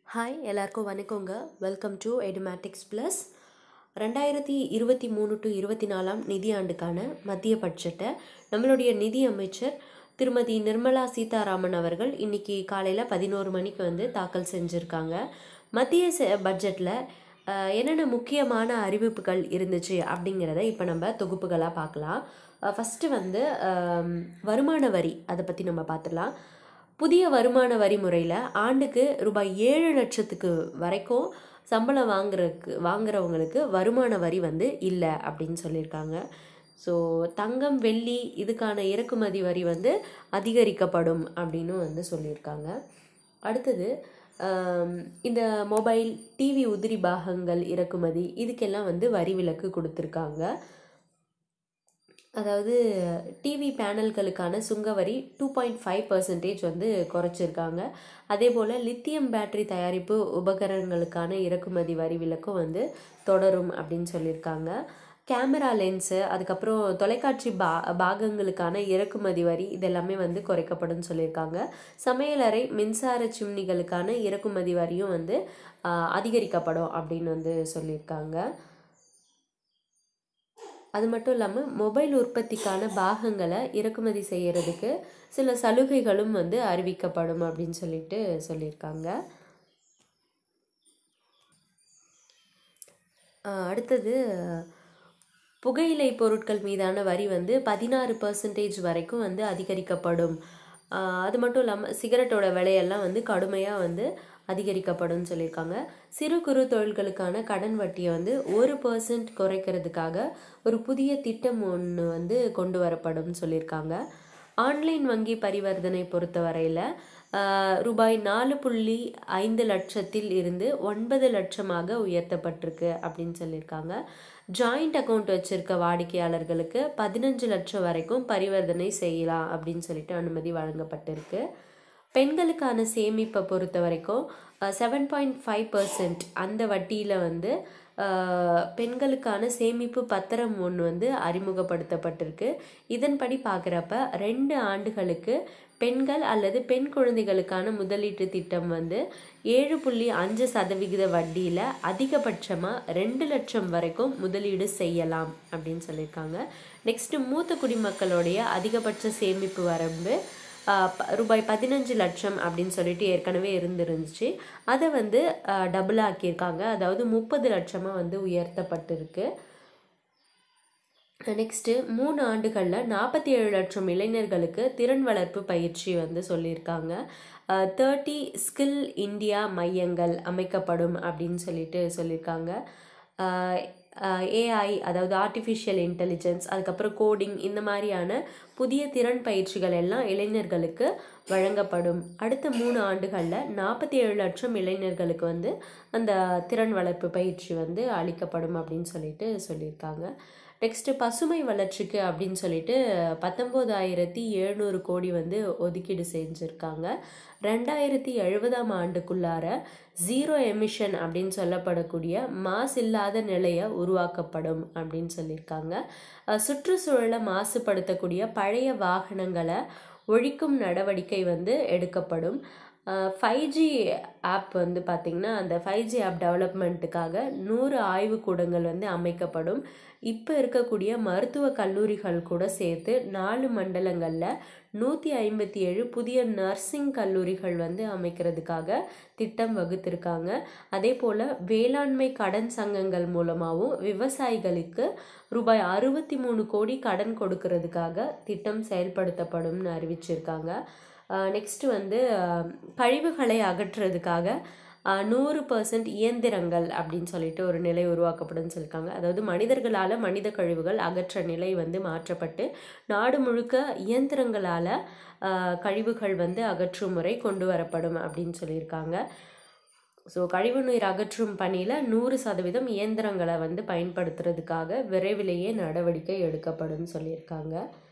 hi எல்லாருக்கும் வணக்கங்க welcome to Edumatics plus ரெண்டாயிரத்தி இருபத்தி மூணு டு இருபத்தி நாலாம் நிதியாண்டுக்கான மத்திய பட்ஜெட்டை நம்மளுடைய நிதி அமைச்சர் திருமதி நிர்மலா சீதாராமன் அவர்கள் இன்னைக்கு காலையில் பதினோரு மணிக்கு வந்து தாக்கல் செஞ்சுருக்காங்க மத்திய செ- பட்ஜெட்டில் அஹ், என்னென்ன முக்கியமான அறிவிப்புகள் இருந்துச்சு அப்படிங்கிறத இப்போ நம்ம தொகுப்புகளாக பார்க்கலாம் ஃபஸ்ட்டு வந்து அம், வருமான வரி அதை பற்றி நம்ம பார்த்துடலாம் புதிய வருமான வரி முறையில் ஆண்டுக்கு ரூபாய் ஏழு லட்சத்துக்கு வரைக்கும் சம்பளம் வாங்குறதுக்கு வாங்குறவங்களுக்கு வருமான வரி வந்து இல்லை அப்படின்னு சொல்லியிருக்காங்க ஸோ தங்கம் வெள்ளி இதுக்கான இறக்குமதி வரி வந்து அதிகரிக்கப்படும் அப்படின்னு வந்து சொல்லியிருக்காங்க அடுத்தது ஆம், இந்த மொபைல் டிவி உதிரி பாகங்கள் இறக்குமதி இதுக்கெல்லாம் வந்து வரி விலக்கு கொடுத்துருக்காங்க அதாவது டிவி பேனல்களுக்கான சுங்கவரி டூ பாயிண்ட் ஃபைவ் பர்சன்டேஜ் வந்து குறைச்சிருக்காங்க அதே போல் லித்தியம் பேட்டரி தயாரிப்பு உபகரணங்களுக்கான இறக்குமதி வரி விலக்கும் வந்து தொடரும் அப்படின்னு சொல்லியிருக்காங்க கேமரா லென்ஸு அதுக்கப்புறம் தொலைக்காட்சி பா பாகங்களுக்கான இறக்குமதி வரி இதெல்லாமே வந்து குறைக்கப்படும் சொல்லியிருக்காங்க சமையலறை மின்சார சிம்னிகளுக்கான இறக்குமதி வரியும் வந்து ஆஹ், அதிகரிக்கப்படும் அப்படின்னு வந்து சொல்லியிருக்காங்க அது மட்டும் இல்லாமல் மொபைல் உற்பத்திக்கான பாகங்களை இறக்குமதி செய்யறதுக்கு சில சலுகைகளும் வந்து அறிவிக்கப்படும் அப்படின்னு சொல்லிட்டு சொல்லியிருக்காங்க ஆஹ் அடுத்தது புகையிலை பொருட்கள் மீதான வரி வந்து பதினாறு பர்சன்டேஜ் வரைக்கும் வந்து அதிகரிக்கப்படும் ஆஹ் அது மட்டும் இல்லாமல் சிகரெட்டோட விலையெல்லாம் வந்து கடுமையாக வந்து அதிகரிக்கப்படும் சொல்லியிருக்காங்க சிறு குறு தொழில்களுக்கான கடன் வட்டியை வந்து ஒரு பர்சன்ட் குறைக்கிறதுக்காக ஒரு புதிய திட்டம் ஒன்று வந்து கொண்டு வரப்படும் சொல்லியிருக்காங்க ஆன்லைன் வங்கி பரிவர்த்தனை பொறுத்தவரையில் ரூபாய் நாலு புள்ளி ஐந்து லட்சத்தில் இருந்து ஒன்பது லட்சமாக உயர்த்தப்பட்டிருக்கு அப்படின்னு சொல்லியிருக்காங்க ஜாயிண்ட் அக்கௌண்ட் வச்சிருக்க வாடிக்கையாளர்களுக்கு பதினஞ்சு லட்சம் வரைக்கும் பரிவர்த்தனை செய்யலாம் அப்படின்னு சொல்லிட்டு அனுமதி வழங்கப்பட்டிருக்கு பெண்களுக்கான சேமிப்பை பொறுத்த வரைக்கும் செவன் பாயிண்ட் ஃபைவ் பர்சன்ட் அந்த வட்டியில் வந்து அஹ், பெண்களுக்கான சேமிப்பு பத்திரம் ஒன்று வந்து அறிமுகப்படுத்தப்பட்டிருக்கு இதன்படி பார்க்குறப்ப ரெண்டு ஆண்டுகளுக்கு பெண்கள் அல்லது பெண் குழந்தைகளுக்கான முதலீட்டு திட்டம் வந்து ஏழு புள்ளி அஞ்சு சதவிகித வட்டியில் அதிகபட்சமாக ரெண்டு லட்சம் வரைக்கும் முதலீடு செய்யலாம் அப்படின்னு சொல்லியிருக்காங்க நெக்ஸ்ட்டு மூத்த குடிமக்களுடைய அதிகபட்ச சேமிப்பு வரம்பு ஆஹ், ப- ரூபாய் பதினஞ்சு லட்சம் அப்படின்னு சொல்லிட்டு ஏற்கனவே இருந்திருந்துச்சு அதை வந்து டபுள் ஆக்கியிருக்காங்க அதாவது முப்பது லட்சமாக வந்து உயர்த்தப்பட்டிருக்கு நெக்ஸ்ட்டு மூணு ஆண்டுகளில் நாற்பத்தி ஏழு லட்சம் இளைஞர்களுக்கு திறன் வளர்ப்பு பயிற்சி வந்து சொல்லியிருக்காங்க தேர்ட்டி ஸ்கில் இந்தியா மையங்கள் அமைக்கப்படும் அப்படின்னு சொல்லிட்டு சொல்லியிருக்காங்க ஏஐ அதாவது ஆர்டிஃபிஷியல் இன்டெலிஜென்ஸ் அதுக்கப்புறம் கோடிங் இந்த மாதிரியான புதிய திறன் பயிற்சிகள் எல்லாம் இளைஞர்களுக்கு வழங்கப்படும் அடுத்த மூணு ஆண்டுகளில் நாற்பத்தி ஏழு லட்சம் இளைஞர்களுக்கு வந்து அந்த திறன் வளர்ப்பு பயிற்சி வந்து அளிக்கப்படும் அப்படின்னு சொல்லிட்டு சொல்லியிருக்காங்க நெக்ஸ்ட்டு பசுமை வளர்ச்சிக்கு அப்படின்னு சொல்லிட்டு பத்தொம்போதாயிரத்தி எழுநூறு கோடி வந்து ஒதுக்கீடு செஞ்சுருக்காங்க ரெண்டாயிரத்தி எழுபதாம் ஆண்டுக்குள்ளார ஜீரோ எமிஷன் அப்படின்னு சொல்லப்படக்கூடிய மாசு இல்லாத நிலையை உருவாக்கப்படும் அப்படின்னு சொல்லியிருக்காங்க அஹ் சுற்றுச்சூழலை மாசுபடுத்தக்கூடிய பழைய வாகனங்களை ஒழிக்கும் நடவடிக்கை வந்து எடுக்கப்படும் ஃபைவ் ஜி ஆப் வந்து பார்த்திங்கன்னா அந்த ஃபைவ் ஜி ஆப் டெவலப்மெண்ட்டுக்காக நூறு ஆய்வுக்கூடங்கள் வந்து அமைக்கப்படும் இப்போ இருக்கக்கூடிய மருத்துவ கல்லூரிகள் கூட சேர்த்து நாலு மண்டலங்களில் நூற்றி ஐம்பத்தி ஏழு புதிய நர்சிங் கல்லூரிகள் வந்து அமைக்கிறதுக்காக திட்டம் வகுத்திருக்காங்க அதே போல் வேளாண்மை கடன் சங்கங்கள் மூலமாகவும் விவசாயிகளுக்கு ரூபாய் அறுபத்தி மூணு கோடி கடன் கொடுக்கறதுக்காக திட்டம் செயல்படுத்தப்படும்னு அறிவிச்சிருக்காங்க நெக்ஸ்ட் வந்து அஹ், கழிவுகளை அகற்றுறதுக்காக அஹ், நூறு பர்சன்ட் இயந்திரங்கள் அப்படின்னு சொல்லிட்டு ஒரு நிலை உருவாக்கப்படும் சொல்லியிருக்காங்க அதாவது மனிதர்களால் மனித கழிவுகள் அகற்ற நிலை வந்து மாற்றப்பட்டு நாடு முழுக்க இயந்திரங்களால் கழிவுகள் வந்து அகற்றும் முறை கொண்டு வரப்படும் அப்படின்னு சொல்லியிருக்காங்க ஸோ கழிவுநீர் அகற்றும் பணியில் நூறு சதவீதம் இயந்திரங்களை வந்து பயன்படுத்துறதுக்காக விரைவிலேயே நடவடிக்கை எடுக்கப்படும் சொல்லியிருக்காங்க